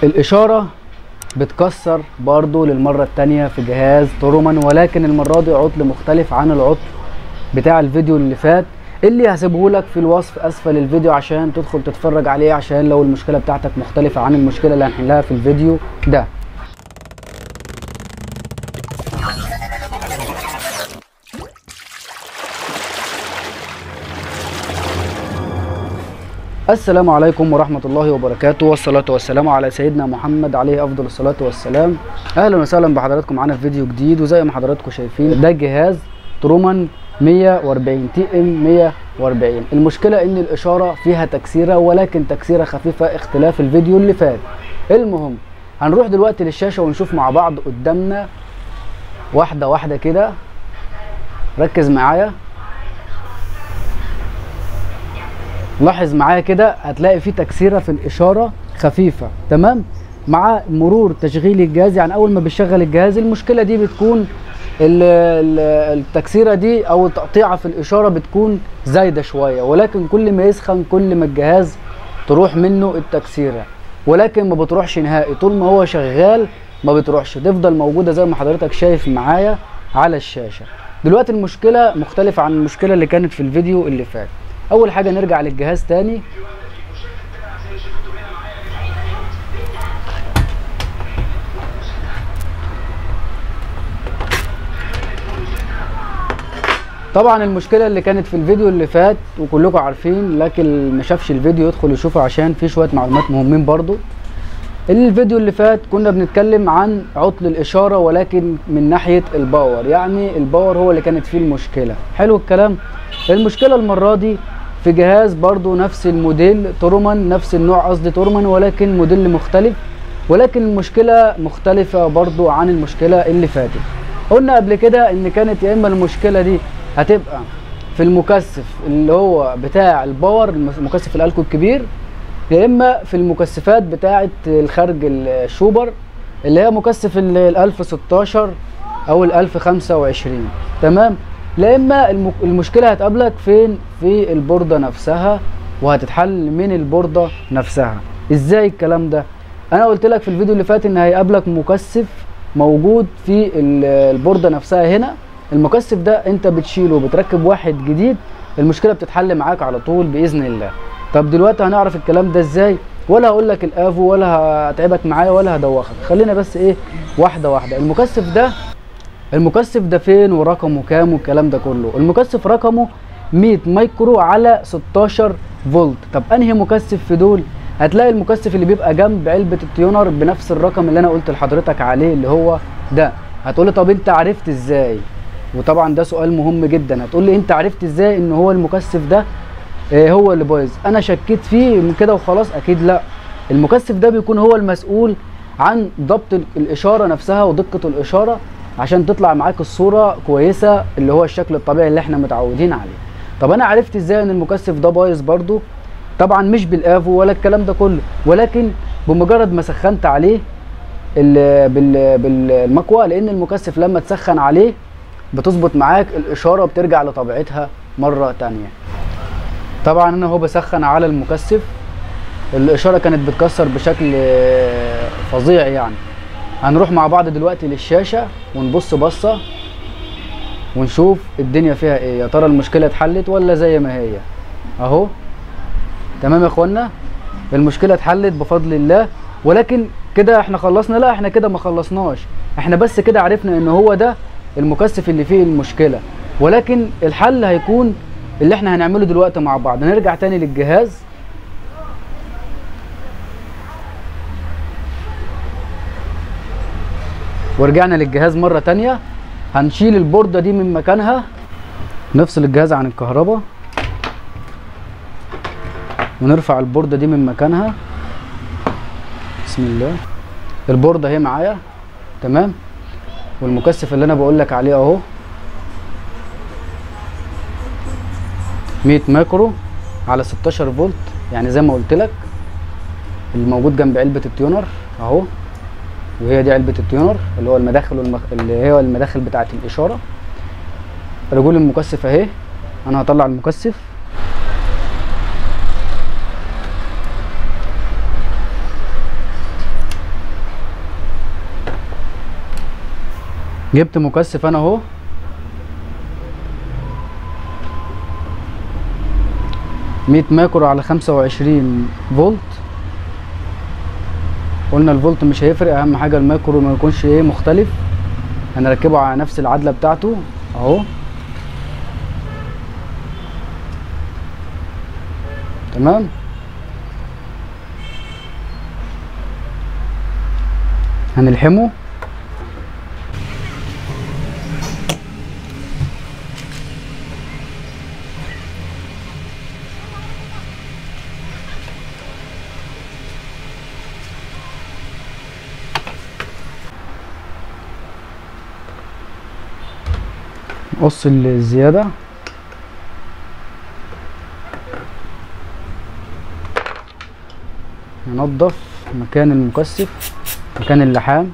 الاشاره بتكسر برضو للمره التانية في جهاز ترومان ولكن المره دي عطل مختلف عن العطل بتاع الفيديو اللي فات اللي هسيبه لك في الوصف اسفل الفيديو عشان تدخل تتفرج عليه عشان لو المشكله بتاعتك مختلفه عن المشكله اللي هنحلها في الفيديو ده السلام عليكم ورحمة الله وبركاته والصلاة والسلام على سيدنا محمد عليه أفضل الصلاة والسلام أهلا وسهلا بحضراتكم معانا في فيديو جديد وزي ما حضراتكم شايفين ده جهاز ترومان 140 تي ام 140 المشكلة إن الإشارة فيها تكسيرة ولكن تكسيرة خفيفة اختلاف الفيديو اللي فات المهم هنروح دلوقتي للشاشة ونشوف مع بعض قدامنا واحدة واحدة كده ركز معايا لاحظ معايا كده هتلاقي في تكسيره في الاشاره خفيفه تمام مع مرور تشغيل الجهاز يعني اول ما بتشغل الجهاز المشكله دي بتكون ال- ال- التكسيره دي او التقطيعه في الاشاره بتكون زايده شويه ولكن كل ما يسخن كل ما الجهاز تروح منه التكسيره ولكن ما بتروحش نهائي طول ما هو شغال ما بتروحش تفضل موجوده زي ما حضرتك شايف معايا على الشاشه دلوقتي المشكله مختلفه عن المشكله اللي كانت في الفيديو اللي فات اول حاجه نرجع للجهاز تاني طبعا المشكله اللي كانت في الفيديو اللي فات وكلكم عارفين لكن اللي ما شافش الفيديو يدخل يشوفه عشان في شويه معلومات مهمين برضو الفيديو اللي فات كنا بنتكلم عن عطل الاشاره ولكن من ناحيه الباور يعني الباور هو اللي كانت فيه المشكله حلو الكلام المشكله المره دي في جهاز برضو نفس الموديل ترومان نفس النوع قصدي ترومان ولكن موديل مختلف ولكن المشكله مختلفه برضو عن المشكله اللي فاتت قلنا قبل كده ان كانت يا اما المشكله دي هتبقى في المكثف اللي هو بتاع الباور مكثف الالكو الكبير يا اما في المكثفات بتاعه الخارج الشوبر اللي هي مكثف ال 1016 او ال 1025 تمام لا اما الم- المشكله هتقابلك فين في البورده نفسها وهتتحل من البورده نفسها ازاي الكلام ده انا قلت لك في الفيديو اللي فات ان هيقابلك مكثف موجود في ال- البورده نفسها هنا المكثف ده انت بتشيله وبتركب واحد جديد المشكله بتتحل معاك على طول باذن الله طب دلوقتي هنعرف الكلام ده ازاي ولا هقول لك الافو ولا هتعبك معايا ولا هدوخك خلينا بس ايه واحده واحده المكثف ده المكثف ده فين ورقمه كام والكلام ده كله المكثف رقمه 100 مايكرو على 16 فولت طب انهي مكثف في دول هتلاقي المكثف اللي بيبقى جنب علبه التيونر بنفس الرقم اللي انا قلت لحضرتك عليه اللي هو ده هتقولي طب انت عرفت ازاي وطبعا ده سؤال مهم جدا هتقول لي انت عرفت ازاي ان هو المكثف ده آه، هو اللي بايظ انا شكيت فيه من كده وخلاص اكيد لا المكثف ده بيكون هو المسؤول عن ضبط ال- الاشاره نفسها ودقه الاشاره عشان تطلع معاك الصوره كويسه اللي هو الشكل الطبيعي اللي احنا متعودين عليه طب انا عرفت ازاي ان المكثف ده بايظ برضو طبعا مش بالافو ولا الكلام ده كله ولكن بمجرد ما سخنت عليه ال- بال- بالمكوى لان المكثف لما تسخن عليه بتظبط معاك الاشاره بترجع لطبيعتها مره تانية طبعا انا هو بسخن على المكثف الاشاره كانت بتكسر بشكل آه، فظيع يعني هنروح مع بعض دلوقتي للشاشه ونبص بصه ونشوف الدنيا فيها ايه يا ترى المشكله اتحلت ولا زي ما هي اهو تمام يا اخوانا المشكله اتحلت بفضل الله ولكن كده احنا خلصنا لا احنا كده ما خلصناش احنا بس كده عرفنا ان هو ده المكثف اللي فيه المشكله ولكن الحل هيكون اللي احنا هنعمله دلوقتي مع بعض نرجع تاني للجهاز ورجعنا للجهاز مرة تانية هنشيل البوردة دي من مكانها نفصل الجهاز عن الكهرباء ونرفع البوردة دي من مكانها بسم الله البوردة اهي معايا تمام والمكثف اللي انا بقول لك عليه اهو 100 ماكرو على 16 فولت يعني زي ما قلت لك الموجود جنب علبة التيونر اهو وهي دي علبة التيونر اللي هو المداخل والمخ... اللي هي المداخل بتاعة الإشارة رجول المكثف اهي انا هطلع المكثف جبت مكثف انا اهو مية ماكرو على خمسة وعشرين فولت قلنا الفولت مش هيفرق اهم حاجة الماكرو ما يكونش ايه مختلف هنركبه على نفس العدلة بتاعته اهو تمام هنلحمه نقص الزيادة ننضف مكان المكثف مكان اللحام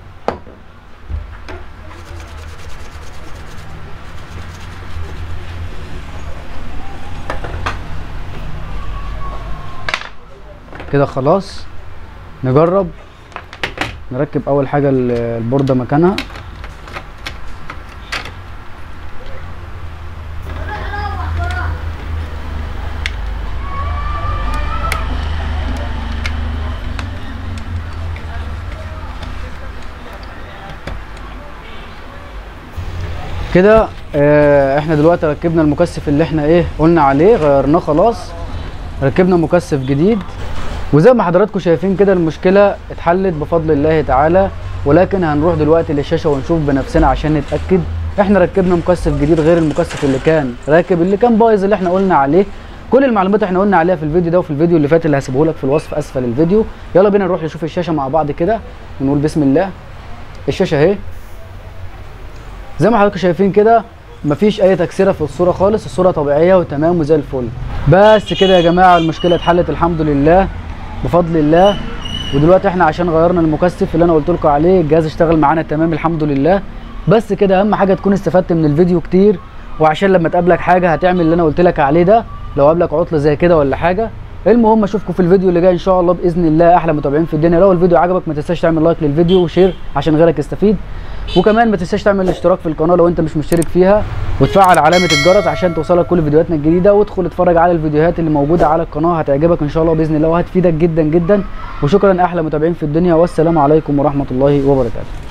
كده خلاص نجرب نركب اول حاجة ال- البوردة مكانها كده آه، احنا دلوقتي ركبنا المكثف اللي احنا ايه قلنا عليه غيرناه خلاص ركبنا مكثف جديد وزي ما حضراتكم شايفين كده المشكله اتحلت بفضل الله تعالى ولكن هنروح دلوقتي للشاشه ونشوف بنفسنا عشان نتاكد احنا ركبنا مكثف جديد غير المكثف اللي كان راكب اللي كان بايظ اللي احنا قلنا عليه كل المعلومات احنا قلنا عليها في الفيديو ده وفي الفيديو اللي فات اللي هسيبه لك في الوصف اسفل الفيديو يلا بينا نروح نشوف الشاشه مع بعض كده ونقول بسم الله الشاشه اهي زي ما حضراتكم شايفين كده مفيش اي تكسيره في الصوره خالص الصوره طبيعيه وتمام وزي الفل بس كده يا جماعه المشكله اتحلت الحمد لله بفضل الله ودلوقتي احنا عشان غيرنا المكثف اللي انا قلت لكم عليه الجهاز اشتغل معانا تمام الحمد لله بس كده اهم حاجه تكون استفدت من الفيديو كتير وعشان لما تقابلك حاجه هتعمل اللي انا قلت لك عليه ده لو قابلك عطله زي كده ولا حاجه المهم اشوفكم في الفيديو اللي جاي ان شاء الله باذن الله احلى متابعين في الدنيا لو الفيديو عجبك ما تنساش تعمل لايك للفيديو وشير عشان غيرك يستفيد وكمان ما تنساش تعمل الاشتراك في القناه لو انت مش مشترك فيها وتفعل علامه الجرس عشان توصلك كل فيديوهاتنا الجديده وادخل اتفرج على الفيديوهات اللي موجوده على القناه هتعجبك ان شاء الله باذن الله وهتفيدك جدا جدا وشكرا احلى متابعين في الدنيا والسلام عليكم ورحمه الله وبركاته